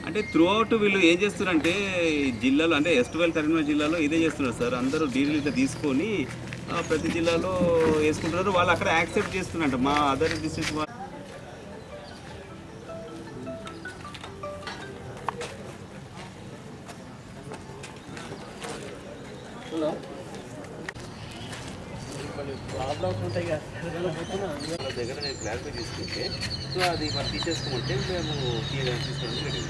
అంటే through out వీళ్ళు ఏం చేస్తున్నారంటే ఈ జిల్లాలో అంటే వెస్ట్ వెల్ కరీంనగర్ జిల్లాలో ఇదే చేస్తున్నారు సార్ అందరూ డీడీలు ఇట్లా తీసుకొని ఆ, ప్రతి జిల్లాలో వేసుకుంటున్నారు వాళ్ళు అక్కడ యాక్సెప్ట్ చేస్తున్నారంట మా అదర్ డిస్ట్రిక్ట్ వాళ్ళ దగ్గర నేను క్లారిఫై తీసుకుంటే సో అది మరి తీసేసుకోమంటే మేము తీసుకోవడానికి రెడీ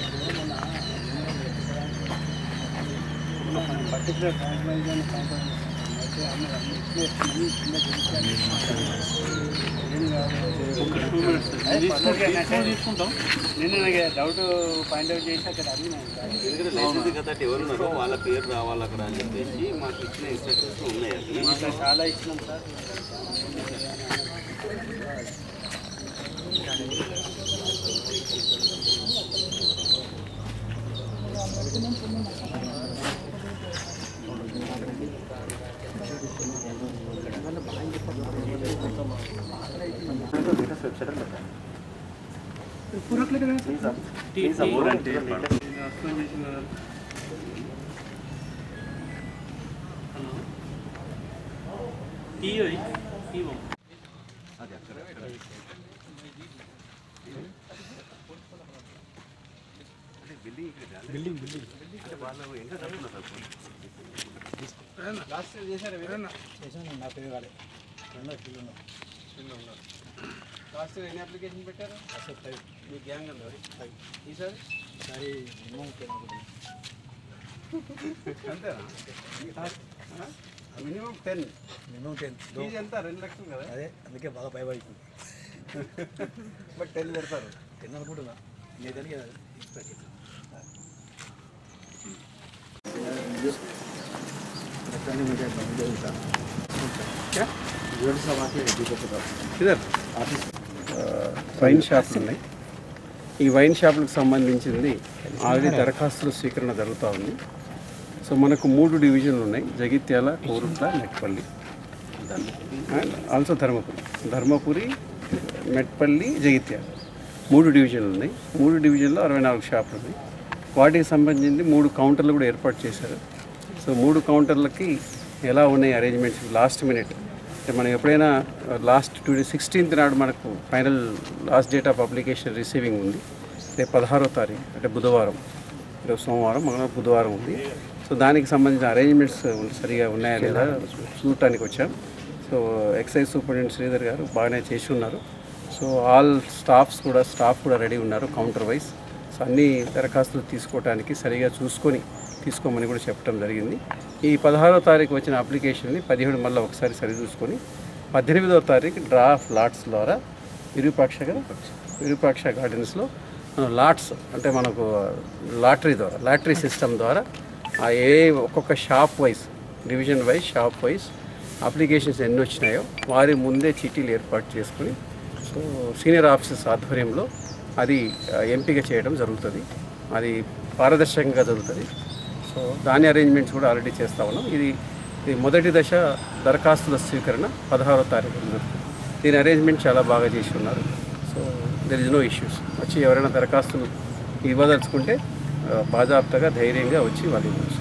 పర్టికులర్ కాంప్రమైజ్ కాంప్రమైజ్ అయితే అన్న ఎక్కువ చిన్న తీసుకుంటాం నిన్న నాకు డౌట్ పాయింట్ అవుట్ చేసి అక్కడ అడిగినాను ఎందుకంటే లైసెన్స్ కదా ఎవరు ఉన్నారో వాళ్ళ పేరు రావాలి అక్కడ అని చెప్పేసి మాకు ఇచ్చిన ఇన్స్ట్రక్షన్స్ ఉన్నాయి అవి ఇంకా చాలా ఇచ్చినాం సార్ నా పేరు కాలే రెండో కిలో లాస్ట్ ఎన్ని అప్లికేషన్ పెట్టారు అసలు ఫైవ్ మీ గ్యాంగ్ అందరు ఈసారి ఒకసారి మినిమం టెన్ ఒకటి అంతేనా minimum ten minimum ten fee ఎంత రెండు లక్షలు కదా అదే అందుకే బాగా భయపడుతుంది బట్ టెన్ పెడతారు టెన్ అనుకుంటున్నా నేను తెలియ ఎక్స్పెక్ట్ వైన్ షాపులు ఉన్నాయి ఈ వైన్ షాపులకు సంబంధించింది ఆల్రెడీ దరఖాస్తుల స్వీకరణ జరుగుతూ ఉంది సో మనకు మూడు డివిజన్లు ఉన్నాయి జగిత్యాల కోరుట్ల మెట్పల్లి అండ్ ఆల్సో ధర్మపురి ధర్మపురి మెట్పల్లి జగిత్యాల మూడు డివిజన్లు ఉన్నాయి మూడు డివిజన్లో అరవై నాలుగు షాపులు ఉన్నాయి వాటికి సంబంధించి మూడు కౌంటర్లు కూడా ఏర్పాటు చేశారు సో మూడు కౌంటర్లకి ఎలా ఉన్నాయి అరేంజ్మెంట్స్ లాస్ట్ మినిట్ అంటే మనం ఎప్పుడైనా లాస్ట్ టూ సిక్స్టీన్త్ నాడు మనకు final last date of application receiving ఉంది రేపు పదహారో తారీఖు అంటే బుధవారం రేపు సోమవారం మంగళవారం బుధవారం ఉంది సో దానికి సంబంధించిన అరేంజ్మెంట్స్ సరిగా ఉన్నాయా లేదా చూడటానికి వచ్చాం సో ఎక్సైజ్ సూపరింటెండెంట్ శ్రీధర్ గారు బాగానే చేసి ఉన్నారు సో ఆల్ స్టాఫ్స్ కూడా స్టాఫ్ కూడా రెడీ ఉన్నారు కౌంటర్ వైజ్ సో అన్ని దరఖాస్తులు తీసుకోవడానికి సరిగా చూసుకొని తీసుకోమని కూడా చెప్పడం జరిగింది ఈ పదహారో తారీఖు వచ్చిన అప్లికేషన్ని పదిహేడు మళ్ళీ ఒకసారి సరి చూసుకొని పద్దెనిమిదవ తారీఖు డ్రాఫ్ లాట్స్ ద్వారా విరూపాక్ష విరూపాక్ష గార్డెన్స్లో మనం లాట్స్ అంటే మనకు లాటరీ ద్వారా లాటరీ సిస్టమ్ ద్వారా ఆ ఏ ఒక్కొక్క shop wise division wise shop wise applications ఎన్ని వచ్చినాయో వారి ముందే చీటీలు ఏర్పాటు చేసుకుని సో సీనియర్ ఆఫీసర్స్ ఆధ్వర్యంలో అది ఆ, ఎంపిక చేయడం జరుగుతుంది అది పారదర్శకంగా జరుగుతుంది సో దాని అరేంజ్మెంట్స్ కూడా ఆల్రెడీ చేస్తా ఉన్నాం ఇది ఇది మొదటి దశ దరఖాస్తుల స్వీకరణ పదహారో తారీఖు జరుగుతుంది దీని అరేంజ్మెంట్ చాలా బాగా చేసి ఉన్నారు so there is no issues వచ్చి ఎవరైనా దరఖాస్తులు ఇవ్వదలుచుకుంటే ఆ, బాజాప్తగా ధైర్యంగా వచ్చి వాళ్ళు ఇవ్వచ్చు